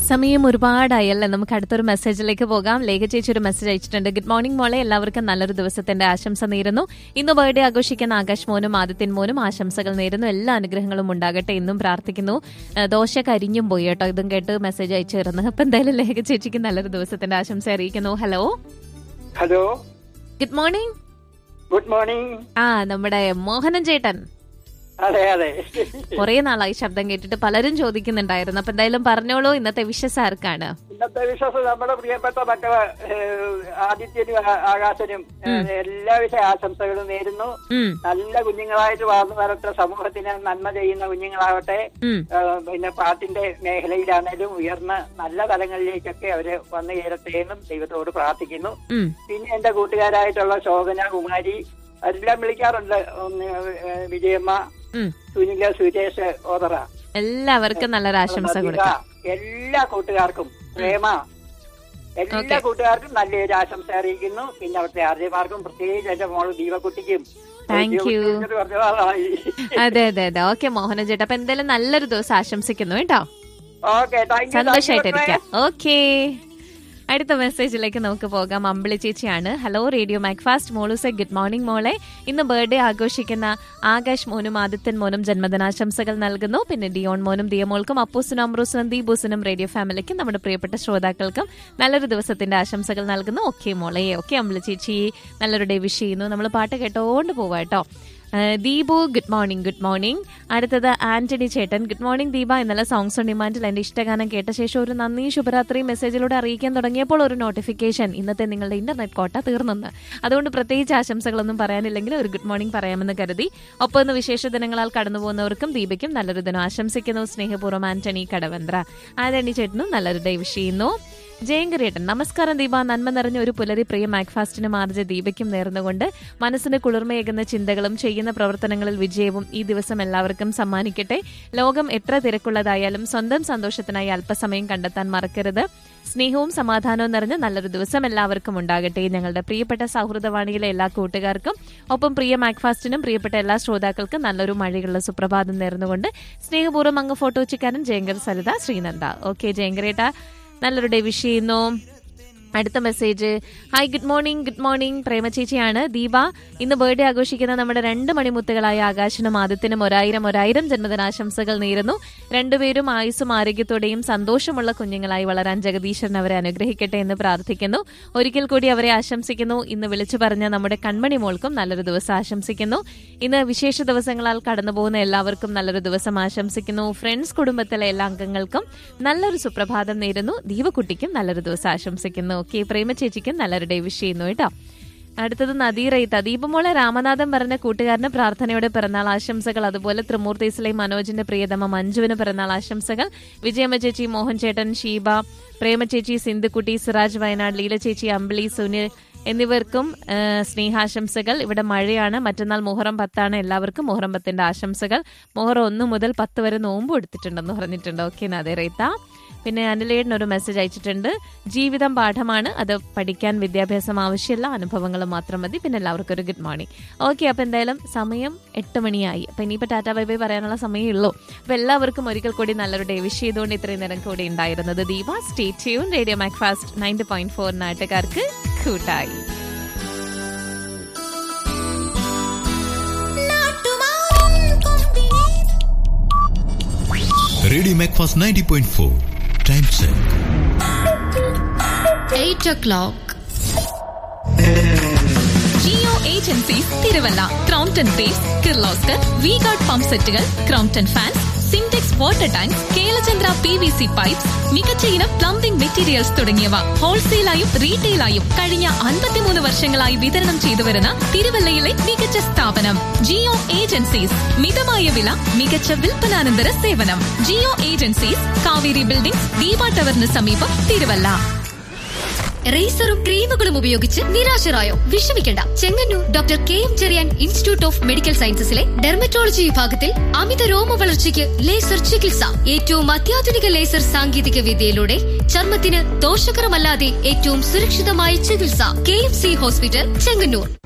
സമയം ഒരുപാടായി അല്ലേ നമുക്ക് അടുത്തൊരു മെസ്സേജിലേക്ക് പോകാം ലേഖ ചേച്ചി ഒരു മെസ്സേജ് അയച്ചിട്ടുണ്ട് ഗുഡ് മോർണിംഗ് മോളെ എല്ലാവർക്കും നല്ലൊരു ദിവസത്തിന്റെ ആശംസ നേരുന്നു ഇന്ന് ബർത്ത്ഡേ ആഘോഷിക്കുന്ന ആകാശ് മോനും ആദിത്യൻ മോനും ആശംസകൾ നേരുന്നു എല്ലാ അനുഗ്രഹങ്ങളും ഉണ്ടാകട്ടെ എന്നും പ്രാർത്ഥിക്കുന്നു ഏഹ് ദോശ കരിഞ്ഞും പോയി കേട്ടോ ഇതും കേട്ട് മെസ്സേജ് അയച്ചു തരുന്നു അപ്പൊ എന്തായാലും ലേഖ ചേച്ചിക്ക് നല്ലൊരു ദിവസത്തിന്റെ ആശംസ അറിയിക്കുന്നു hello hello good morning good morning ആ നമ്മുടെ മോഹനൻ ചേട്ടൻ അതെ അതെ കുറെ നാളായി ശബ്ദം കേട്ടിട്ട് പലരും ചോദിക്കുന്നുണ്ടായിരുന്നു അപ്പൊ എന്തായാലും പറഞ്ഞോളൂ ഇന്നത്തെ വിശ്വസ് ആർക്കാണ് ഇന്നത്തെ വിശ്വാസം നമ്മുടെ പ്രിയപ്പെട്ട മക്കള് ഏഹ്, ആദിത്യനും ആ- ആകാശനും ഏഹ്, എല്ലാവിധ ആശംസകളും നേരുന്നു ഉം നല്ല കുഞ്ഞുങ്ങളായിട്ട് വളർന്നു വരട്ടെ സമൂഹത്തിന് നന്മ ചെയ്യുന്ന കുഞ്ഞുങ്ങളാവട്ടെ ഉം ഏഹ്, പിന്നെ പാട്ടിന്റെ മേഖലയിലാണേലും ഉയർന്ന നല്ല തലങ്ങളിലേക്കൊക്കെ അവര് വന്നു ചേരട്ടെ എന്നും ദൈവത്തോട് പ്രാർത്ഥിക്കുന്നു ഉം പിന്നെ എന്റെ കൂട്ടുകാരായിട്ടുള്ള ശോഭന കുമാരി എല്ലാം വിളിക്കാറുണ്ട് ഒന്ന്, ഏഹ്, വിജയമ്മ ഉം സുനില സുരേഷ് ഓതറ എല്ലാവർക്കും നല്ലൊരു ആശംസ കൊടുക്കാം എല്ലാ കൂട്ടുകാർക്കും പ്രേമ എല്ലാ Okay. കൂട്ടുകാർക്കും നല്ലൊരു ആശംസ അറിയിക്കുന്നു പിന്നെ അവിടുത്തെ ആർജമാർക്കും പ്രത്യേകിച്ച് എന്റെ മോള് ദീപക്കുട്ടിക്കും Thank you. ഉദ്യോഗസ്ഥർക്ക് പറഞ്ഞ ആളായി. അതെ അതെ അതെ ഓക്കെ മോഹന ചേട്ടാ അപ്പൊ എന്തായാലും നല്ലൊരു ദിവസം ആശംസിക്കുന്നു കേട്ടോ Okay, thank you, thank you, സന്തോഷമായിട്ടിരിക്കാം ഓക്കെ അടുത്ത മെസ്സേജിലേക്ക് നമുക്ക് പോകാം അമ്പിളി ചേച്ചിയാണ് ഹലോ റേഡിയോ മാക്ഫാസ്റ്റ് മോളൂസെ ഗുഡ് മോർണിംഗ് മോളെ ഇന്ന് ബർത്ത്ഡേ ആഘോഷിക്കുന്ന ആകാശ് മോനും ആദിത്യൻ മോനും ജന്മദിനാശംസകൾ നൽകുന്നു പിന്നെ ഡിയോൺ മോനും ദിയമോൾക്കും അപ്പൂസിനും അമ്രൂസിനും ദീപൂസിനും റേഡിയോ ഫാമിലിക്കും നമ്മുടെ പ്രിയപ്പെട്ട ശ്രോതാക്കൾക്കും നല്ലൊരു ദിവസത്തിന്റെ ആശംസകൾ നൽകുന്നു ഓക്കെ മോളെ ഓക്കെ അമ്പിളി ചേച്ചി നല്ലൊരു ഡേ വിഷ് ചെയ്യുന്നു നമ്മൾ പാട്ട് കേട്ടോണ്ട് പോവാ കേട്ടോ ഏഹ് Deepu good morning good morning അടുത്തത് ആന്റണി ചേട്ടൻ ഗുഡ് മോർണിംഗ് ദീപ ഇന്നലെ സോങ്സ് ഓൺ ഡിമാൻഡിൽ എന്റെ ഇഷ്ടഗാനം കേട്ട ശേഷം ഒരു നന്ദി ശുഭരാത്രി മെസ്സേജിലൂടെ അറിയിക്കാൻ തുടങ്ങിയപ്പോൾ ഒരു നോട്ടിഫിക്കേഷൻ ഇന്നത്തെ നിങ്ങളുടെ ഇന്റർനെറ്റ് കോട്ട തീർന്നെന്ന് അതുകൊണ്ട് പ്രത്യേകിച്ച് ആശംസകളൊന്നും പറയാനില്ലെങ്കിൽ ഒരു ഗുഡ് മോർണിംഗ് പറയാമെന്ന് കരുതി ഒപ്പം ഇന്ന് വിശേഷ ദിനങ്ങളാൽ കടന്നു പോകുന്നവർക്കും ദീപയ്ക്കും നല്ലൊരു ദിനം ആശംസിക്കുന്നു സ്നേഹപൂർവ്വം ആന്റണി കടവന്ത്ര ആന്റണി ചേട്ടനും നല്ലൊരു ഡേ വിഷ് ചെയ്യുന്നു ജയങ്കരിയേട്ടൻ നമസ്കാരം ദീപ നന്മ നിറഞ്ഞ ഒരു പുലരി പ്രിയ മാക്ഫാസ്റ്റിനും ആർജ ദീപയ്ക്കും നേർന്നുകൊണ്ട് മനസ്സിന് കുളിർമയേകുന്ന ചിന്തകളും ചെയ്യുന്ന പ്രവർത്തനങ്ങളിൽ വിജയവും ഈ ദിവസം എല്ലാവർക്കും സമ്മാനിക്കട്ടെ ലോകം എത്ര തിരക്കുള്ളതായാലും സ്വന്തം സന്തോഷത്തിനായി അല്പസമയം കണ്ടെത്താൻ മറക്കരുത് സ്നേഹവും സമാധാനവും നിറഞ്ഞ നല്ലൊരു ദിവസം എല്ലാവർക്കും ഉണ്ടാകട്ടെ ഞങ്ങളുടെ പ്രിയപ്പെട്ട സൗഹൃദവാണിയിലെ എല്ലാ കൂട്ടുകാർക്കും ഒപ്പം പ്രിയ മാക്ഫാസ്റ്റിനും പ്രിയപ്പെട്ട എല്ലാ ശ്രോതാക്കൾക്കും നല്ലൊരു മഴയുള്ള സുപ്രഭാതം നേർന്നുകൊണ്ട് സ്നേഹപൂർവ്വം അങ്ങ് ഫോട്ടോ ചിക്കാരൻ ജയങ്കർ സരിത ശ്രീനന്ദ ഓക്കെ ജയങ്കരേട്ട നല്ലൊരു ഡേ വിഷ് ചെയ്യുന്നു അടുത്ത message hi good morning good morning Prema ചേച്ചിയാണ് ദീപ ഇന്ന് ബർത്ത്ഡേ ആഘോഷിക്കുന്ന നമ്മുടെ രണ്ട് മണിമുത്തുകളായ ആകാശനും ആദിത്യനും ഒരായിരം ഒരായിരം ജന്മദിനാശംസകൾ നേരുന്നു രണ്ടുപേരും ആയുസ്സും ആരോഗ്യത്തോടെയും സന്തോഷമുള്ള കുഞ്ഞുങ്ങളായി വളരാൻ ജഗദീശ്വരൻ അവരെ അനുഗ്രഹിക്കട്ടെ എന്ന് പ്രാർത്ഥിക്കുന്നു ഒരിക്കൽ കൂടി അവരെ ആശംസിക്കുന്നു ഇന്ന് വിളിച്ചു പറഞ്ഞ നമ്മുടെ കൺമണി മോൾക്കും നല്ലൊരു ദിവസം ആശംസിക്കുന്നു ഇന്ന് വിശേഷ ദിവസങ്ങളാൽ കടന്നുപോകുന്ന എല്ലാവർക്കും നല്ലൊരു ദിവസം ആശംസിക്കുന്നു ഫ്രണ്ട്സ് കുടുംബത്തിലെ എല്ലാ അംഗങ്ങൾക്കും നല്ലൊരു സുപ്രഭാതം നേരുന്നു ദീപക്കുട്ടിക്കും നല്ലൊരു ദിവസം ആശംസിക്കുന്നു ഓക്കെ പ്രേമ ചേച്ചിക്കും നല്ലൊരു ഡേ വിഷ് ചെയ്യുന്നു കേട്ടോ അടുത്തത് നദീറയിത്ത ദീപമോളെ രാമനാഥൻ പറഞ്ഞ കൂട്ടുകാരന് പ്രാർത്ഥനയോടെ പിറന്നാൾ ആശംസകൾ അതുപോലെ ത്രിമൂർത്തീസിലെ മനോജിന്റെ പ്രിയതമ മഞ്ജുവിന് പിറന്നാൾ ആശംസകൾ വിജയമ്മ ചേച്ചി മോഹൻ ചേട്ടൻ ഷീബ പ്രേമ ചേച്ചി സിന്ധുക്കുട്ടി സിറാജ് വയനാട് ലീല ചേച്ചി അമ്പിളി സുനിൽ എന്നിവർക്കും ആ, സ്നേഹാശംസകൾ ഇവിടെ മഴയാണ് മറ്റന്നാൾ മുഹറം പത്താണ് എല്ലാവർക്കും മുഹറം പത്തിന്റെ ആശംസകൾ മുഹറം ഒന്ന് മുതൽ പത്ത് വരെ നോമ്പ് എടുത്തിട്ടുണ്ടെന്ന് പറഞ്ഞിട്ടുണ്ട് ഓക്കെ നദേറയിത്ത പിന്നെ അനിലേടൻ ഒരു മെസ്സേജ് അയച്ചിട്ടുണ്ട് ജീവിതം പാഠമാണ് അത് പഠിക്കാൻ വിദ്യാഭ്യാസം ആവശ്യമില്ല അനുഭവങ്ങൾ മാത്രം മതി പിന്നെ എല്ലാവർക്കും ഒരു ഗുഡ് മോർണിംഗ് ഓക്കെ അപ്പൊ എന്തായാലും സമയം എട്ട് മണിയായി അപ്പൊ ഇനിയിപ്പോ ടാറ്റ ബൈ ബൈ പറയാനുള്ള സമയമേ ഉള്ളൂ അപ്പൊ എല്ലാവർക്കും ഒരിക്കൽ കൂടി നല്ലൊരു ഡേ വിഷ് ചെയ്തുകൊണ്ട് ഇത്രയും നേരം കൂടി ഉണ്ടായിരുന്നത് Deepa stay tune radio Macfast ninety point four നാട്ടുകാർക്ക് കൂട്ടായി radio Macfast ninety point four time check eight o'clock Jio agencies Thiruvalla Crompton base Kirloskar V guard pump സെറ്റുകൾ Crompton fans Sintex water tank Kelachandra P V C pipes മികച്ച ഇനം plumbing materials തുടങ്ങിയവ ഹോൾസെയിലായും റീറ്റെയിലായും കഴിഞ്ഞ അൻപത്തിമൂന്ന് വർഷങ്ങളായി വിതരണം ചെയ്തുവരുന്ന തിരുവല്ലയിലെ മികച്ച സ്ഥാപനം ജിയോ ഏജൻസീസ് മിതമായ വില മികച്ച വിൽപ്പനാനന്തര സേവനം ജിയോ ഏജൻസീസ് കാവേരി ബിൽഡിംഗ് ദീപ ടവറിന് സമീപം തിരുവല്ല റേസറും ക്രീമുകളും ഉപയോഗിച്ച് നിരാശരായോ വിഷമിക്കണ്ട Chengannur doctor K M Cherian institute of medical സയൻസസിലെ ഡെർമറ്റോളജി വിഭാഗത്തിൽ അമിത രോമ വളർച്ചയ്ക്ക് ലേസർ ചികിത്സ ഏറ്റവും അത്യാധുനിക ലേസർ സാങ്കേതിക വിദ്യയിലൂടെ ചർമ്മത്തിന് ദോഷകരമല്ലാതെ ഏറ്റവും സുരക്ഷിതമായ ചികിത്സ K M C hospital Chengannur